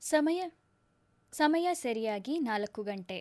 ಸಮಯ ಸಮಯ ಸರಿಯಾಗಿ ನಾಲ್ಕು ಗಂಟೆ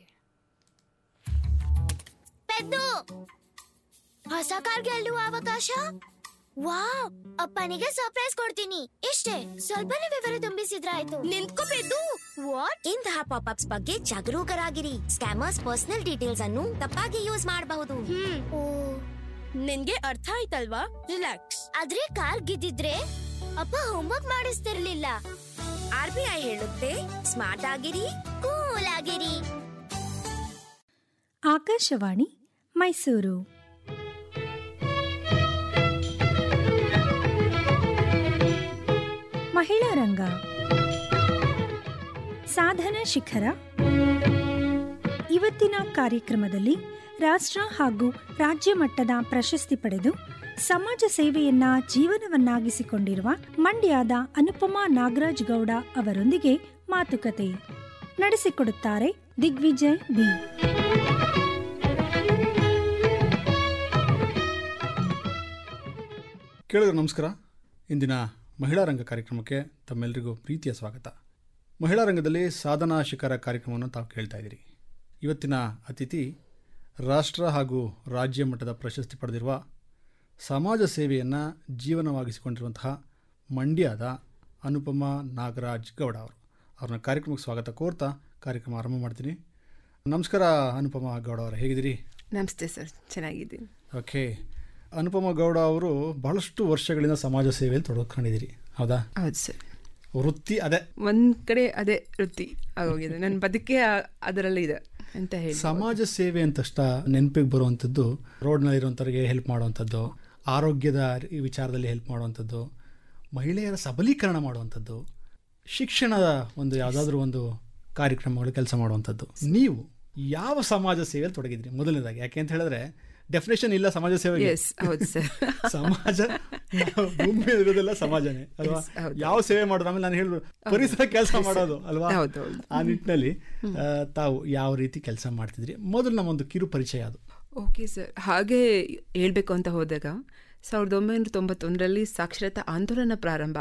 ಪೆದ್ದು ಹೊಸ ಕಾರ್ ಗೆಲ್ಲುವ ಅವಕಾಶ ವಾವ್ ಅಪ್ಪನಿಗೆ ಸರ್ಪ್ರೈಸ್ ಕೊಡ್ತೀನಿ ಇಷ್ಟೇ ಸ್ವಲ್ಪನೇ ವಿವರ ತುಂಬಿಸಿದ್ರಾಯ್ತು ನಿಂತ್ಕೋ ಪೆದ್ದು ವಾಟ್ ಇಂತಹ ಪಾಪ್ ಅಪ್ಸ್ ಬಗ್ಗೆ ಜಾಗರೂಕರಾಗಿರಿ ಸ್ಕ್ಯಾಮರ್ಸ್ ಪರ್ಸನಲ್ ಡೀಟೇಲ್ಸ್ ಅನ್ನು ತಪ್ಪಾಗಿ ಯೂಸ್ ಮಾಡಬಹುದು ನಿನ್ಗೆ ಅರ್ಥ ಆಯ್ತಲ್ವಾ ರಿಲ್ಯಾಕ್ಸ್ ಆದ್ರೆ ಕಾರ್ ಗಿದ್ದಿದ್ರೆ ಅಪ್ಪ ಹೋಮ್ವರ್ಕ್ ಮಾಡಿಸ್ತಿರ್ಲಿಲ್ಲ ಆರ್ ಬಿ ಐ ಹೇಳುತ್ತೆ ಸ್ಮಾರ್ಟ್ ಆಗಿರಿ ಕೂಲ್ ಆಗಿರಿ ಆಕಾಶವಾಣಿ ಮೈಸೂರು ಮಹಿಳಾ ರಂಗ ಸಾಧನ ಶಿಖರ ಇವತ್ತಿನ ಕಾರ್ಯಕ್ರಮದಲ್ಲಿ ರಾಷ್ಟ್ರ ಹಾಗೂ ರಾಜ್ಯ ಮಟ್ಟದ ಪ್ರಶಸ್ತಿ ಪಡೆದು ಸಮಾಜ ಸೇವೆಯನ್ನ ಜೀವನವನ್ನಾಗಿಸಿಕೊಂಡಿರುವ ಮಂಡ್ಯದ ಅನುಪಮಾ ನಾಗರಾಜ್ ಗೌಡ ಅವರೊಂದಿಗೆ ಮಾತುಕತೆ ನಡೆಸಿಕೊಡುತ್ತಾರೆ ದಿಗ್ವಿಜಯ್ ಬಿ ಕೇಳಿದ್ರೆ ನಮಸ್ಕಾರ ಇಂದಿನ ಮಹಿಳಾ ರಂಗ ಕಾರ್ಯಕ್ರಮಕ್ಕೆ ತಮ್ಮೆಲ್ಲರಿಗೂ ಪ್ರೀತಿಯ ಸ್ವಾಗತ ಮಹಿಳಾ ರಂಗದಲ್ಲಿ ಸಾಧನಾ ಶಿಖರ ಕಾರ್ಯಕ್ರಮವನ್ನು ತಾವು ಕೇಳ್ತಾ ಇದ್ದೀರಿ ಇವತ್ತಿನ ಅತಿಥಿ ರಾಷ್ಟ್ರ ಹಾಗೂ ರಾಜ್ಯ ಮಟ್ಟದ ಪ್ರಶಸ್ತಿ ಪಡೆದಿರುವ ಸಮಾಜ ಸೇವೆಯನ್ನು ಜೀವನವಾಗಿಸಿಕೊಂಡಿರುವಂತಹ ಮಂಡ್ಯದ ಅನುಪಮ ನಾಗರಾಜ್ ಗೌಡ ಅವರು ಅವ್ರನ್ನ ಕಾರ್ಯಕ್ರಮಕ್ಕೆ ಸ್ವಾಗತ ಕೋರ್ತಾ ಕಾರ್ಯಕ್ರಮ ಆರಂಭ ಮಾಡ್ತೀನಿ ನಮಸ್ಕಾರ ಅನುಪಮ ಗೌಡ ಅವರು ಹೇಗಿದ್ದೀರಿ ನಮಸ್ತೆ ಸರ್ ಚೆನ್ನಾಗಿದ್ದೀನಿ ಓಕೆ ಅನುಪಮ ಗೌಡ ಅವರು ಬಹಳಷ್ಟು ವರ್ಷಗಳಿಂದ ಸಮಾಜ ಸೇವೆಯಲ್ಲಿ ತೊಡಗಿಕೊಂಡಿದ್ದೀರಿ ಹೌದಾ ಹೌದು ಸರ್ ವೃತ್ತಿ ಅದೇ ಒಂದ್ ಕಡೆ ಅದೇ ವೃತ್ತಿ ಆಗೋಗಿದೆ ನನ್ನ ಬದುಕೆ ಆ- ಅದರಲ್ಲಿ ಇದೆ ಅಂತ ಹೇಳಿ ಸಮಾಜ ಸೇವೆ ಅಂತ ತಕ್ಷಣ ನೆನಪಿಗೆ ಬರುವಂಥದ್ದು ರೋಡ್ನಲ್ಲಿರುವಂಥವ್ರಿಗೆ ಹೆಲ್ಪ್ ಮಾಡುವಂಥದ್ದು ಆರೋಗ್ಯದ ಈ ವಿಚಾರದಲ್ಲಿ ಹೆಲ್ಪ್ ಮಾಡುವಂಥದ್ದು ಮಹಿಳೆಯರ ಸಬಲೀಕರಣ ಮಾಡುವಂಥದ್ದು ಶಿಕ್ಷಣದ ಒಂದು ಯಾವುದಾದ್ರೂ ಒಂದು ಕಾರ್ಯಕ್ರಮಗಳು ಕೆಲಸ ಮಾಡುವಂಥದ್ದು ನೀವು ಯಾವ ಸಮಾಜ ಸೇವೆಯಲ್ಲಿ ತೊಡಗಿದ್ರಿ ಮೊದಲನೇದಾಗಿ ಯಾಕೆ ಅಂತ ಹೇಳಿದ್ರೆ ಡೆಫಿನೇಷನ್ ಇಲ್ಲ ಸಮಾಜ ಸೇವೆಗೆ ಎಸ್ ಹೌದು ಸರ್ ಸಮಾಜ ನಾವು ಭೂಮಿ ಮೇಲೆ ಇರೋದೆಲ್ಲ ಸಮಾಜನೇ ಅಲ್ವಾ Yes, ಹೌದು. ಯಾವ ಸೇವೆ ಮಾಡೋದು ಆಮೇಲೆ ನಾನು ಹೇಳಿದ್ರು ಪರಿಸರ ಕೆಲಸ ಮಾಡೋದು ಅಲ್ವಾ ಹೌದು, ಹೌದು. ಆ ನಿಟ್ಟಿನಲ್ಲಿ ಆ, ತಾವು ಯಾವ ರೀತಿ ಕೆಲಸ ಮಾಡ್ತಿದ್ರಿ ಮೊದಲು ನಮ್ಮೊಂದು ಕಿರು ಪರಿಚಯ ಅದು ಓಕೆ ಸರ್ ಹಾಗೆ ಹೇಳ್ಬೇಕು ಅಂತ ಹೋದಾಗ ಸಾವಿರದ ಒಂಬೈನೂರ ತೊಂಬತ್ತೊಂದರಲ್ಲಿ ಸಾಕ್ಷರತಾ ಆಂದೋಲನ ಪ್ರಾರಂಭ